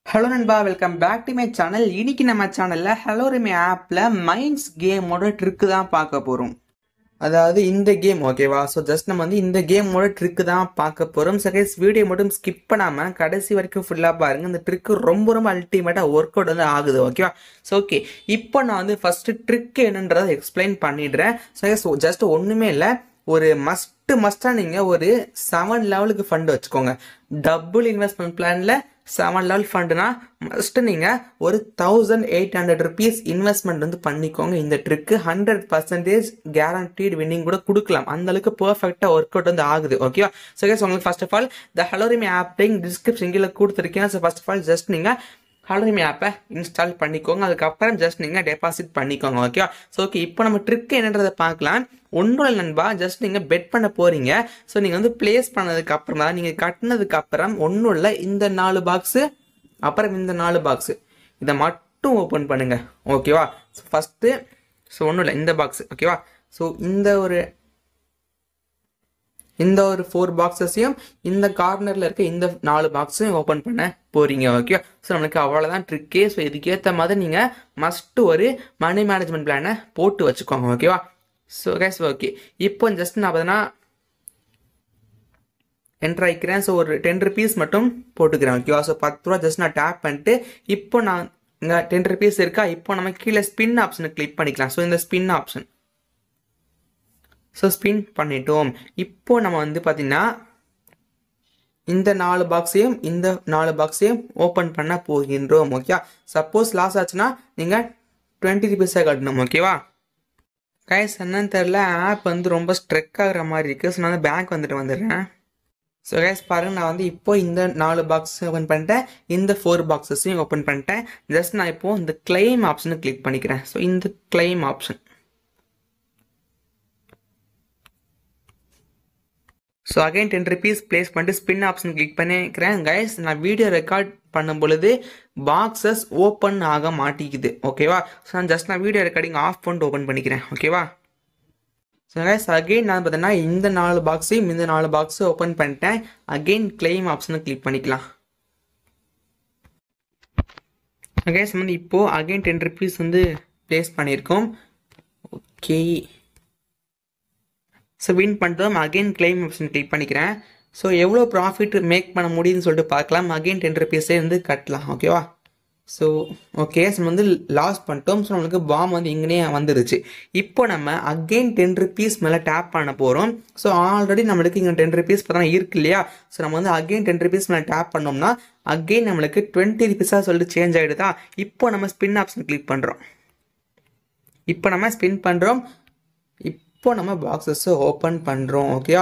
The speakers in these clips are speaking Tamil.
ஹலோ நண்பா welcome back to my channel இன்னைக்கு நம்ம சேனல்ல ஹலோ ரிமே ஆப்ல மைண்ட்ஸ் கேமோட ட்ரிக்கு தான் பார்க்க போறோம் அதாவது இந்த கேம் ஓகேவா ஸோ ஜஸ்ட் நம்ம வந்து இந்த கேமோட ட்ரிக்கு தான் பார்க்க போறோம் சகைஸ் வீடியோ மட்டும் ஸ்கிப் பண்ணாம கடைசி வரைக்கும் ஃபுல்லா பாருங்க இந்த ட்ரிக்கு ரொம்ப ரொம்ப அல்டிமேட்டா ஒர்க் அவுட் வந்து ஆகுது ஓகேவா ஸோ ஓகே இப்போ நான் வந்து ஃபர்ஸ்ட் ட்ரிக் என்னன்றதை எக்ஸ்பிளைன் பண்ணிடுறேன் சகைஸ் ஜஸ்ட் ஒண்ணுமே இல்லை ஒரு மஸ்ட் மஸ்டா நீங்க ஒரு செவன் லெவலுக்கு ஃபண்ட் வச்சுக்கோங்க டபுள் இன்வெஸ்ட்மெண்ட் பிளான்ல செவன் லெவல் ஃபண்டுனா மஸ்ட் நீங்க ஒரு thousand eight hundred rupees investment வந்து பண்ணிக்கோங்க இந்த ட்ரிக்கு ஹண்ட்ரட் பர்சன்டேஜ் கேரண்டீட் வின்னிங் கூட கொடுக்கலாம் அந்த அளவுக்கு பெர்ஃபெக்டா ஒர்க் அவுட் வந்து ஆகுது ஓகேவா ஸோ கேஸ் உங்களுக்கு ஃபர்ஸ்ட் ஆஃப் ஆல் த ஹலோரிமி ஆப் டிஸ்கிரிப்ஷன் கீழே கொடுத்துருக்கேன் so first of all just நீங்க ஹலோரிமி ஆப்பை இன்ஸ்டால் பண்ணிக்கோங்க அதுக்கப்புறம் ஜஸ்ட் நீங்கள் டெபாசிட் பண்ணிக்கோங்க ஓகேவா ஸோ ஓகே இப்போ நம்ம ட்ரிக் என்னன்றதை பார்க்கலாம் ஒன்றும் நண்பா ஜஸ்ட் நீங்கள் பெட் பண்ண போகிறீங்க ஸோ நீங்கள் வந்து பிளேஸ் பண்ணதுக்கு அப்புறமா நீங்கள் கட்டினதுக்கு அப்புறம் ஒன்றும் இல்லை இந்த நாலு பாக்ஸு அப்புறம் இந்த நாலு பாக்ஸு இதை மட்டும் ஓப்பன் பண்ணுங்க ஓகேவா ஃபஸ்ட்டு ஸோ ஒன்றும் இல்லை இந்த பாக்ஸ் ஓகேவா ஸோ இந்த ஒரு இந்த ஒரு ஃபோர் பாக்ஸஸையும் இந்த கார்னரில் இருக்க இந்த நாலு பாக்ஸையும் ஓப்பன் பண்ண போறீங்க ஓகே ஸோ நம்மளுக்கு அவ்வளோதான் ட்ரிக்கே ஸோ இதுக்கேற்ற மாதிரி நீங்கள் மஸ்ட்டு ஒரு மணி மேனேஜ்மெண்ட் பிளானை போட்டு வச்சுக்கோங்க ஓகேவா ஸோ கேஸ் ஓகே இப்போ ஜஸ்ட் நான் பார்த்தீங்கன்னா என்ட்ரு ஆகிக்கிறேன் ஸோ ஒரு டென் ருபீஸ் மட்டும் போட்டுக்கிறேன் ஓகேவா ஸோ பத்து ரூபா ஜஸ்ட் நான் டேப் பண்ணிட்டு இப்போ நான் இங்கே டென் ருபீஸ் இருக்கா இப்போ நம்ம கீழே ஸ்பின் ஆப்ஷனை கிளிக் பண்ணிக்கலாம் ஸோ இந்த ஸ்பின் ஆப்ஷன் ஸோ ஸ்பின் பண்ணிட்டோம் இப்போ நம்ம வந்து பார்த்தீங்கன்னா இந்த நாலு பாக்ஸையும் இந்த நாலு பாக்ஸையும் ஓப்பன் பண்ண போகின்றோம் ஓகே சப்போஸ் லாஸ் ஆச்சுன்னா நீங்கள் டுவெண்ட்டி ருபீஸாக கட்டணும் ஓகேவா கைஸ் என்னன்னு தெரில ஆப் வந்து ரொம்ப ஸ்ட்ரெக் ஆகிற மாதிரி இருக்குது ஸோ நான் வந்து பேங்க் வந்துட்டு வந்துடுறேன் ஸோ கைஸ் பாருங்க நான் வந்து இப்போ இந்த நாலு பாக்ஸ் ஓப்பன் பண்ணிட்டேன் இந்த ஃபோர் பாக்ஸஸையும் ஓப்பன் பண்ணிட்டேன் ஜஸ்ட் நான் இப்போ இந்த கிளைம் ஆப்ஷனை கிளிக் பண்ணிக்கிறேன் ஸோ இந்த claim option so again ten rupees place பண்ணிட்டு ஸ்பின் ஆப்ஷன் கிளிக் பண்ணிக்கிறேன் கைஸ் நான் வீடியோ ரெக்கார்ட் பண்ணும் பொழுது பாக்ஸஸ் ஓப்பன் ஆக மாட்டேங்குது ஓகேவா ஸோ நான் ஜஸ்ட் நான் வீடியோ ரெக்கார்டிங் ஆஃப் பண்ணிட்டு ஓப்பன் பண்ணிக்கிறேன் ஓகேவா ஸோ கைஸ் அகெயின் நான் பார்த்தீங்கன்னா இந்த நாலு பாக்ஸையும் இந்த நாலு பாக்ஸும் ஓப்பன் பண்ணிட்டேன் அகெயின் கிளைம் ஆப்ஷனை கிளிக் பண்ணிக்கலாம் கைஸ் வந்து இப்போது அகெயின் டென் ருபீஸ் வந்து ப்ளேஸ் பண்ணியிருக்கோம் ஓகே ஸோ வின் பண்ணிட்டோம் அகெயின் கிளைம் ஆப்ஷன் கிளிக் பண்ணிக்கிறேன் ஸோ எவ்வளோ ப்ராஃபிட் மேக் பண்ண முடியுதுன்னு சொல்லிட்டு பார்க்கலாம் அகெயின் டென் ருபீஸே வந்து கட்டலாம் ஓகேவா ஸோ ஓகே நம்ம வந்து லாஸ் பண்ணிட்டோம் ஸோ நம்மளுக்கு பாம் வந்து இங்கனே வந்துருச்சு இப்போ நம்ம அகெயின் டென் ருபீஸ் மேலே டேப் பண்ண போகிறோம் ஸோ ஆல்ரெடி நம்மளுக்கு இங்கே டென் ருபீஸ் பார்த்தா இருக்கு இல்லையா ஸோ நம்ம வந்து அகெயின் டென் ருபீஸ் மேலே டேப் பண்ணோம்னா அகெயின் நம்மளுக்கு டுவெண்ட்டி ருபீஸாக சொல்லிட்டு சேஞ்ச் ஆகிடுதா இப்போ நம்ம ஸ்பின் ஆப்ஷன் கிளிக் பண்ணுறோம் இப்போ நம்ம ஸ்பின் பண்ணுறோம் இப்போ நம்ம பாக்ஸஸை ஓப்பன் பண்ணுறோம் ஓகேயா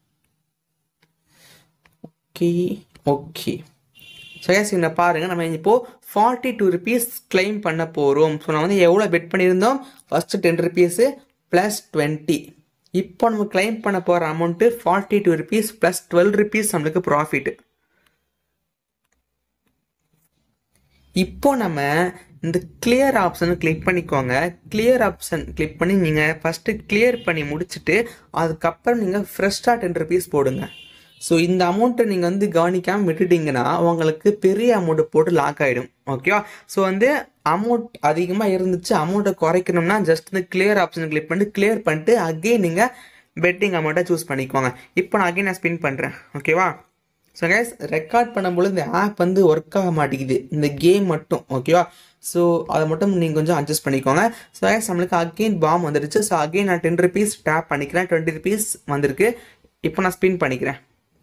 ஓகே ஓகே ஸோ எஸ் இந்த பாருங்கள் நம்ம இப்போது ஃபார்ட்டி டூ ருபீஸ் கிளைம் பண்ண போகிறோம் ஸோ நான் வந்து எவ்வளோ பெட் பண்ணியிருந்தோம் first ten rupees plus twenty இப்போ நம்ம கிளைம் பண்ண போகிற amount forty two rupees plus twelve rupees நம்மளுக்கு ப்ராஃபிட் இப்போ நம்ம இந்த கிளியர் ஆப்ஷனை கிளிக் பண்ணிக்கோங்க கிளியர் ஆப்ஷன் கிளிக் பண்ணி நீங்கள் ஃபஸ்ட்டு கிளியர் பண்ணி முடிச்சுட்டு அதுக்கப்புறம் நீங்கள் ஃப்ரெஷ்ஷாக டென் ருபீஸ் போடுங்க ஸோ இந்த அமௌண்ட்டை நீங்கள் வந்து கவனிக்காமல் விட்டுட்டீங்கன்னா உங்களுக்கு பெரிய அமௌண்ட்டு போட்டு லாக் ஆகிடும் ஓகேவா ஸோ வந்து அமௌண்ட் அதிகமாக இருந்துச்சு அமௌண்ட்டை குறைக்கணும்னா ஜஸ்ட் இந்த கிளியர் ஆப்ஷன் கிளிக் பண்ணிட்டு கிளியர் பண்ணிட்டு அகெயின் நீங்கள் பெட்டிங் அமௌண்ட்டை சூஸ் பண்ணிக்கோங்க இப்போ நான் அகெயின் நான் ஸ்பின் பண்ணுறேன் ஓகேவா ஸோ கேஸ் ரெக்கார்ட் பண்ணும்போது இந்த ஆப் வந்து ஒர்க் ஆக மாட்டேங்குது இந்த கேம் மட்டும் ஓகேவா ஸோ அதை மட்டும் நீங்கள் கொஞ்சம் அட்ஜஸ்ட் பண்ணிக்கோங்க ஸோ கேஸ் நம்மளுக்கு அகெயின் பாம் வந்துருச்சு ஸோ அகெயின் நான் டென் ருபீஸ் டேப் பண்ணிக்கிறேன் டுவெண்ட்டி ருபீஸ் வந்திருக்கு இப்போ நான் ஸ்பின் பண்ணிக்கிறேன்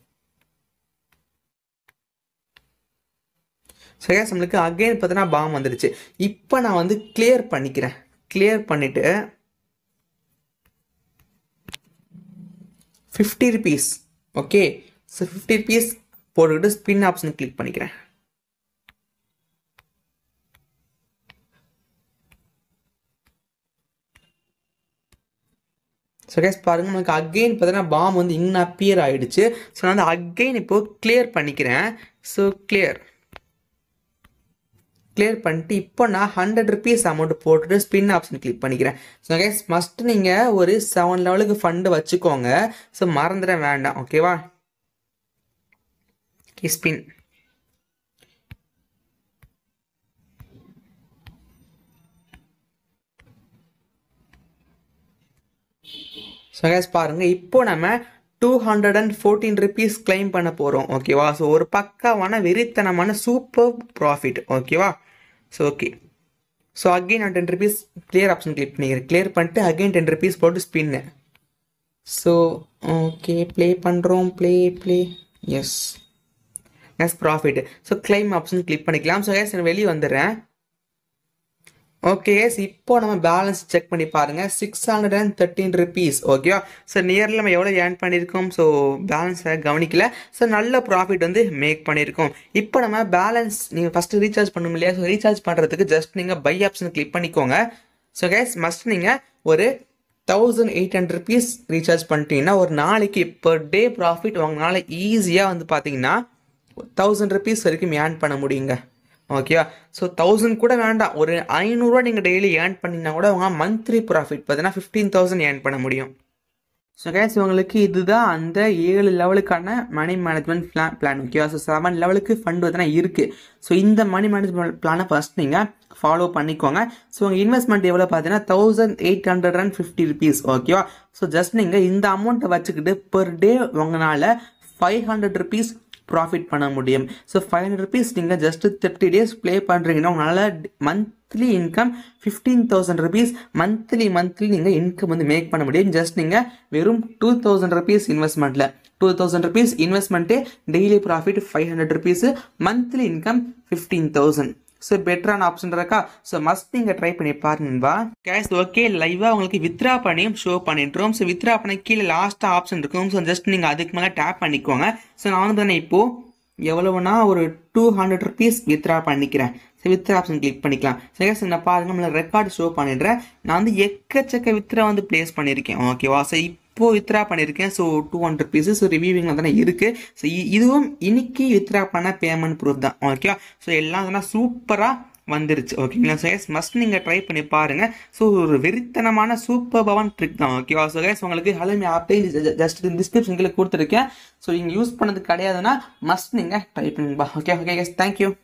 ஸோ கேஸ் நம்மளுக்கு அகெயின் பார்த்தீங்கன்னா பாம் வந்துருச்சு இப்போ நான் வந்து கிளியர் பண்ணிக்கிறேன் கிளியர் பண்ணிவிட்டு fifty rupees okay so fifty rupees போட்டுக்கிட்டு ஸ்பின் ஆப்ஷன் கிளிக் பண்ணிக்கிறேன் ஸோ கேஸ் பாருங்க நமக்கு அகெயின் பார்த்தீங்கன்னா பாம் வந்து இன்னும் அப்பியர் ஆகிடுச்சு ஸோ நான் வந்து அகெயின் இப்போ கிளியர் பண்ணிக்கிறேன் ஸோ கிளியர் கிளியர் பண்ணிட்டு இப்போ நான் ஹண்ட்ரட் ருபீஸ் அமௌண்ட் போட்டுட்டு ஸ்பின் ஆப்ஷன் கிளிக் பண்ணிக்கிறேன் ஸோ கேஸ் மஸ்ட் நீங்கள் ஒரு செவன் லெவலுக்கு ஃபண்டு வச்சுக்கோங்க ஸோ மறந்துட வேண்டாம் ஓகேவா ஸ்பின் ஸோ கேஸ் பாருங்கள் இப்போ நம்ம two hundred and fourteen rupees claim பண்ண போகிறோம் ஓகேவா ஸோ ஒரு பக்காவான வெறித்தனமான சூப்பர் ப்ராஃபிட் ஓகேவா ஸோ ஓகே ஸோ அகெயின் நான் ten rupees clear option click பண்ணிக்கிறேன் கிளியர் பண்ணிட்டு அகெயின் டென் ருபீஸ் போட்டு ஸ்பின்னு ஸோ ஓகே ப்ளே பண்ணுறோம் play play yes yes profit so claim option click பண்ணிக்கலாம் ஸோ எஸ் வெளியே வந்துடுறேன் ஓகே எஸ் இப்போ நம்ம பேலன்ஸ் செக் பண்ணி பாருங்க six hundred and thirteen rupees ஓகேவா ஸோ நியர்லி நம்ம எவ்வளோ ஏர்ன் பண்ணியிருக்கோம் ஸோ பேலன்ஸை கவனிக்கல ஸோ நல்ல ப்ராஃபிட் வந்து மேக் பண்ணியிருக்கோம் இப்போ நம்ம பேலன்ஸ் நீங்கள் ஃபஸ்ட்டு ரீசார்ஜ் பண்ணணும் இல்லையா ஸோ ரீசார்ஜ் பண்ணுறதுக்கு ஜஸ்ட் நீங்கள் பை ஆப்ஷன் கிளிக் பண்ணிக்கோங்க ஸோ கேஸ் மஸ்ட் நீங்கள் ஒரு thousand eight hundred rupees recharge பண்ணிட்டீங்கன்னா ஒரு நாளைக்கு பர் டே ப்ராஃபிட் உங்களால் ஈஸியாக வந்து பார்த்தீங்கன்னா தௌசண்ட் ருபீஸ் வரைக்கும் ஏர்ன் பண்ண முடியுங்க ஓகேவா ஸோ தௌசண்ட் கூட வேண்டாம் ஒரு ஐநூறுரூவா நீங்கள் டெய்லி ஏர்ன் பண்ணிங்கன்னா கூட உங்க மந்த்லி ப்ராஃபிட் பார்த்தீங்கன்னா ஃபிஃப்டீன் தௌசண்ட் ஏர்ன் பண்ண முடியும் ஸோ கேஸ் உங்களுக்கு இதுதான் அந்த ஏழு லெவலுக்கான மணி மேனேஜ்மெண்ட் பிளான் பிளான் ஓகேவா ஸோ செவன் லெவலுக்கு ஃபண்ட் பார்த்தீங்கன்னா இருக்குது ஸோ இந்த மணி மேனேஜ்மெண்ட் பிளானை ஃபஸ்ட் நீங்கள் ஃபாலோ பண்ணிக்கோங்க ஸோ உங்கள் இன்வெஸ்ட்மெண்ட் எவ்வளோ பார்த்தீங்கன்னா thousand eight hundred and fifty rupees ஓகேவா ஸோ ஜஸ்ட் நீங்கள் இந்த அமௌண்ட்டை வச்சுக்கிட்டு பெர் டே உங்களால் ஃபைவ் ஹண்ட்ரட் ருபீஸ் ப்ராஃபிட் பண்ண முடியும் ஸோ ஃபைவ் ஹண்ட்ரட் ருபீஸ் நீங்கள் ஜஸ்ட் தேர்ட்டி டேஸ் ப்ளே பண்ணுறீங்கன்னா உங்களால் monthly income fifteen thousand rupees monthly monthly நீங்கள் இன்கம் வந்து மேக் பண்ண முடியும் ஜஸ்ட் நீங்கள் வெறும் டூ தௌசண்ட் ருபீஸ் இன்வெஸ்ட்மெண்ட்டில் two thousand rupees investment daily profit five hundred rupees monthly income fifteen thousand so பெட்டரான ஆப்ஷன் இருக்கா ஸோ மஸ்ட் நீங்கள் ட்ரை பண்ணி பாருங்கப்பா கேஸ் ஓகே லைவாக உங்களுக்கு வித்ரா பண்ணியும் ஷோ பண்ணிட்டுரும் ஸோ வித்ரா பண்ண கீழே லாஸ்ட்டாக ஆப்ஷன் இருக்கும் ஸோ ஜஸ்ட் நீங்கள் அதுக்கு மேலே டேப் பண்ணிக்கோங்க ஸோ நான் வந்து தானே இப்போது எவ்வளவுனா ஒரு டூ ஹண்ட்ரட் ருபீஸ் வித்ரா பண்ணிக்கிறேன் ஸோ வித்ரா ஆப்ஷன் கிளிக் பண்ணிக்கலாம் ஸோ கேஸ் நான் பாருங்க நம்மள ரெக்கார்டு ஷோ பண்ணிடுறேன் நான் வந்து எக்கச்சக்க வித்ரா வந்து ப்ளேஸ் பண்ணியிருக்கேன் ஓகேவா ஸோ இப்போ வித்ரா பண்ணியிருக்கேன் so two hundred pieces so ரிவியூவிங்கில் தானே இருக்குது ஸோ இதுவும் இன்னைக்கு வித்ரா பண்ண பேமெண்ட் ப்ரூஃப் தான் ஓகேவா ஸோ எல்லாம் தானே சூப்பராக வந்துருச்சு ஓகேங்களா ஸோ எஸ் மஸ்ட் நீங்கள் ட்ரை பண்ணி பாருங்கள் ஸோ ஒரு வெறித்தனமான சூப்பர் பவன் ட்ரிக் தான் ஓகேவா ஸோ கேஸ் உங்களுக்கு ஹலோமி ஆப்பே ஜஸ்ட் டிஸ்கிரிப்ஷனில் கொடுத்துருக்கேன் ஸோ நீங்கள் யூஸ் பண்ணது கிடையாதுன்னா மஸ்ட் நீங்கள் ட்ரை பண்ணுங்கப்பா ஓகே ஓகே கேஸ் தேங்க்யூ